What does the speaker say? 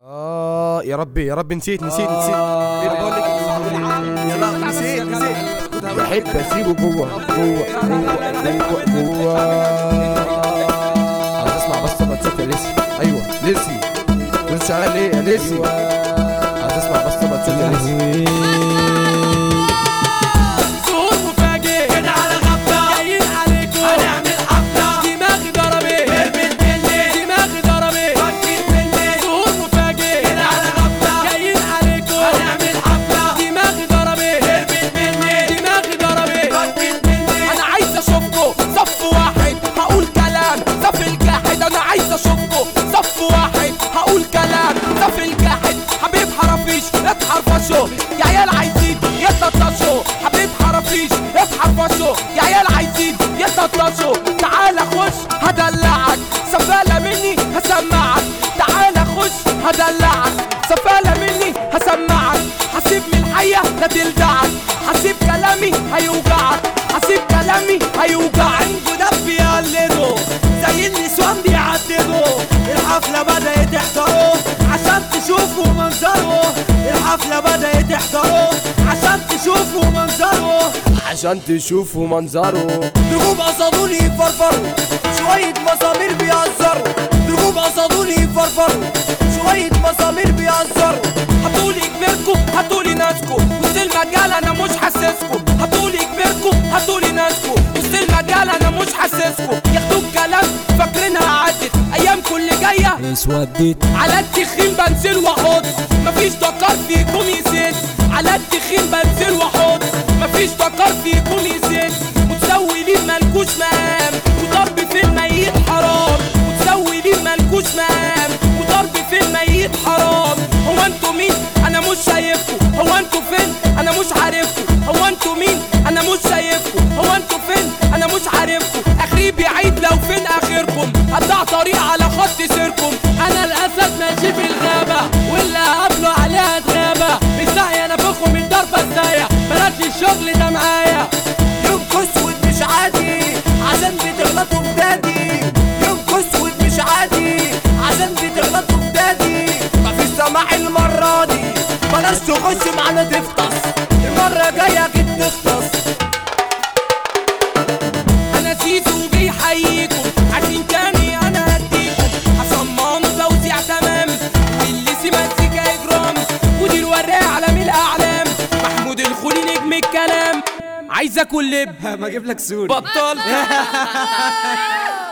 اه يا ربي يا ربي نسيت نسيت نسيت ايه ده بقول لك يلا نسيت نسيت بحب اسيبه جوه جوه جوه جوه جوه عاوز اسمع بس صوت صوت يا ليسي ايوه ليسي لسه شغال ايه يا ليسي عاوز اسمع بس صوت صوت يا ليسي ظهور مفاجئ كده على غفلة جايين عليكم هنعمل حفلة دماغي ضربت هربت مني دماغي ضربت فكت مني ظهور مفاجئ كده على غفلة جايين عليكم هنعمل حفلة دماغي ضربت هربت مني دماغي ضربت فكت مني انا عايز اشوفكم صف واحد هقول كلام صف الجاحد انا عايز اشوفكم صف واحد هقول كلام صف الجاحد حبيب حرافيش اتحرفشوا يا عيال عايزين يتطشوا حبيب حرافيش اتحرفشوا يا عيال عايزين يتطشوا تعال خش هدلعك سفالة مني هسمعك تعال خش هدلعك سفالة مني هسمعك حسيب من الحية لا تلدعك حسيب كلامي هيوجعك حسيب كلامي هيوجعك عنده دب يقلده زي النسوان بيعددوا الحفلة بدأت يحضروا عشان تشوفوا منظره الحفلة بدأت يحضروا عشان تشوفوا منظره عشان تشوفوا منظره نجوم قصدوني يفرفروا شوية مسامير بيهزروا نجوم قصدوني يفرفروا شوية مسامير بيهزروا هتقولي كبركم هتقولي ناسكم وسط المجال انا مش حاسسكم هتقولي كبركم هتقولي ناسكم وسط المجال انا مش حاسسكم ياخدوا الكلام فاكرينها عدت ايامكم اللي جايه اسودت على التخين بنزل واحط مفيش دكار فيكم يزيد على التخين بنزل واحط مفيش دكار فيكم يزيد متسولين مالكوش مقام وضرب في الميت حرام متسولين مالكوش مقام وضرب في الميت حرام هو انتوا مين انا مش شايفكم هو انتوا فين انا مش عارفكم هو انتوا مين انا مش شايفكم هو انتوا فين انا مش عارفكم اخري بعيد لو فين اخركم قطع طريق على خط سيركم انا الاسد ماشي في الغابه واللي هقابله عليها اتغابه مش داعي انا فوقكم من ضربه ازاي بلاش الشغل ده معايا يوم اسود مش عادي عشان بتغلطوا في دادي يوم اسود مش عادي عشان بتغلطوا في دادي مفيش سماح المره دي بلاش تخش معانا تفطس المره الجايه اكيد تختص انا سيسو بيحييكم عشان تاني انا هديكم حصان توزيع تمام اللي مزيكا اجرام ودي الوراق عالم الاعلام محمود الخولي نجم الكلام عايز اكل لب ما اجيب لك سوري بطل